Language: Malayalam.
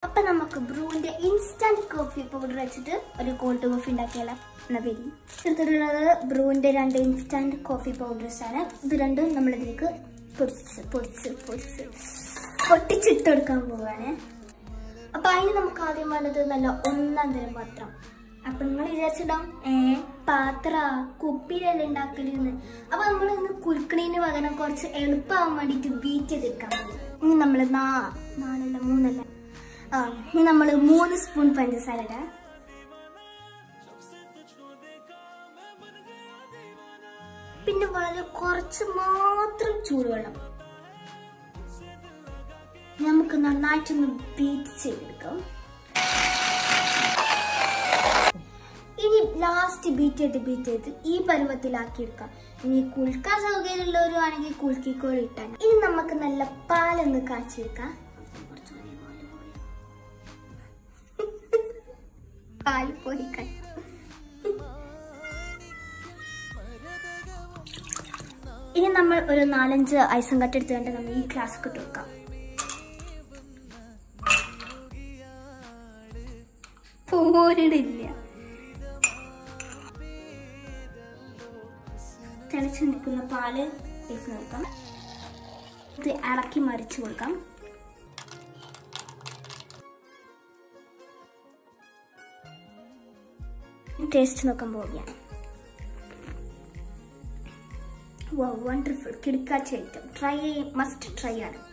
അപ്പൊ നമുക്ക് ബ്രൂവിന്റെ ഇൻസ്റ്റന്റ് കോഫി പൗഡർ വെച്ചിട്ട് ഒരു കോൾഡ് കോഫി ഉണ്ടാക്കിയാലോ എന്നാ വരി എടുത്തിട്ടുള്ളത് ബ്രൂവിന്റെ രണ്ട് ഇൻസ്റ്റന്റ് കോഫി പൗഡേഴ്സ് ആണ് ഇത് രണ്ടും നമ്മളിതിലേക്ക് പൊടിച്ച് പൊടിച്ച് പൊടിച്ച് പൊട്ടിച്ചിട്ട് കൊടുക്കാൻ പോവാണ് അപ്പൊ അതിന് നമുക്ക് ആദ്യം വേണ്ടത് നല്ല ഒന്നാം തരം പാത്രം അപ്പൊ നിങ്ങൾ വിചാരിച്ചിടാം ഏ പാത്ര കുപ്പിയിലല്ലേ ഉണ്ടാക്കലെന്ന് അപ്പൊ നമ്മൾ ഇന്ന് കുലുക്കണീന് പകരം കുറച്ച് എളുപ്പമാവാൻ വേണ്ടിട്ട് ബീറ്റ് ചെയ്തെടുക്കാൻ പോകും ഇനി നമ്മൾ നാ നാലല്ല മൂന്നല്ല ആ ഇനി നമ്മൾ മൂന്ന് സ്പൂൺ പഞ്ചസാര ഇടാം പിന്നെ വളരെ കുറച്ച് മാത്രം ചൂടുവെള്ളം നമുക്ക് നന്നായിട്ടൊന്ന് ബീറ്റ് ചെയ്തെടുക്കാം ഇനി ലാസ്റ്റ് ബീറ്റ് ചെയ്ത് ബീറ്റ് ചെയ്ത് ഈ പരുവത്തിലാക്കി എടുക്കാം ഇനി കുൽക്കാൻ സൗകര്യമുള്ളവരും ആണെങ്കിൽ കുൽക്കിക്കോളി ഇട്ടാൽ ഇനി നമുക്ക് നല്ല പാലൊന്ന് കാച്ചെടുക്കാം പാൽ പോയി കഴി ഇനി നമ്മൾ ഒരു നാലഞ്ച് ഐസും കട്ടെടുത്ത് വേണ്ട നമ്മൾ ഈ ഗ്ലാസ് ഇട്ട് വെക്കാം പോരിടില്ല തിളച്ചു നിൽക്കുന്ന പാല് ഒഴിച്ച് നോക്കാം ഇത് ഇളക്കി മറിച്ച് കൊടുക്കാം ടേസ്റ്റ് നോക്കാൻ പോവുകയാണ് വണ്ടർഫുൾ കിടക്കാച്ച ഐറ്റം ട്രൈ മസ്റ്റ് ട്രൈ ആണ്